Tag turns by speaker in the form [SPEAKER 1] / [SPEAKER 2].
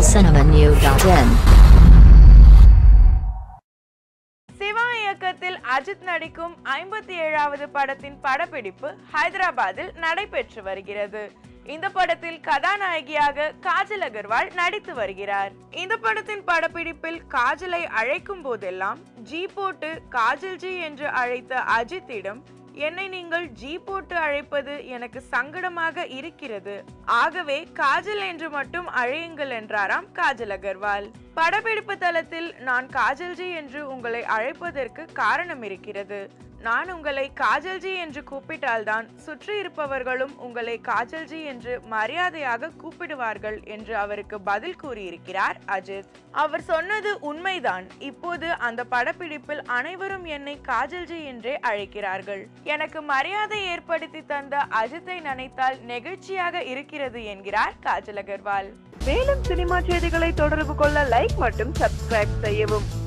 [SPEAKER 1] tamilcinemanew.in
[SPEAKER 2] Siva இயக்கத்தில் அஜித் நடிக்கும் ஐம்பத்தி ஏழாவது படத்தின் படப்பிடிப்பு ஹைதராபாத்தில் நடைபெற்று வருகிறது இந்த படத்தில் கதாநாயகியாக காஜல் அகர்வால் நடித்து வருகிறார் இந்த படத்தின் படப்பிடிப்பில் காஜலை அழைக்கும் போதெல்லாம் ஜி போட்டு காஜல் ஜி என்று அழைத்த அஜித்திடம் என்னை நீங்கள் ஜி போட்டு அழைப்பது எனக்கு சங்கடமாக இருக்கிறது ஆகவே காஜல் என்று மட்டும் அழையுங்கள் என்றாராம் காஜல் அகர்வால் படப்பிடிப்பு தளத்தில் நான் காஜல்ஜி என்று உங்களை அழைப்பதற்கு காரணம் இருக்கிறது நான் உங்களை காஜல்ஜி என்று கூப்பிட்டால்தான் சுற்றி இருப்பவர்களும் உங்களை காஜல்ஜி என்று மரியாதையாக கூப்பிடுவார்கள் என்று அவருக்கு பதில் கூறியிருக்கிறார் அஜித் அவர் சொன்னது உண்மைதான் இப்போது அந்த படப்பிடிப்பில் அனைவரும் என்னை காஜல்ஜி என்றே அழைக்கிறார்கள் எனக்கு மரியாதை ஏற்படுத்தி தந்த அஜித்தை நினைத்தால் நெகிழ்ச்சியாக இருக்கிறது என்கிறார் காஜல் அகர்வால்
[SPEAKER 3] மேலும் சினிமா செய்திகளை தொடர்பு கொள்ள லைக் மற்றும் சப்ஸ்கிரைப் செய்யவும்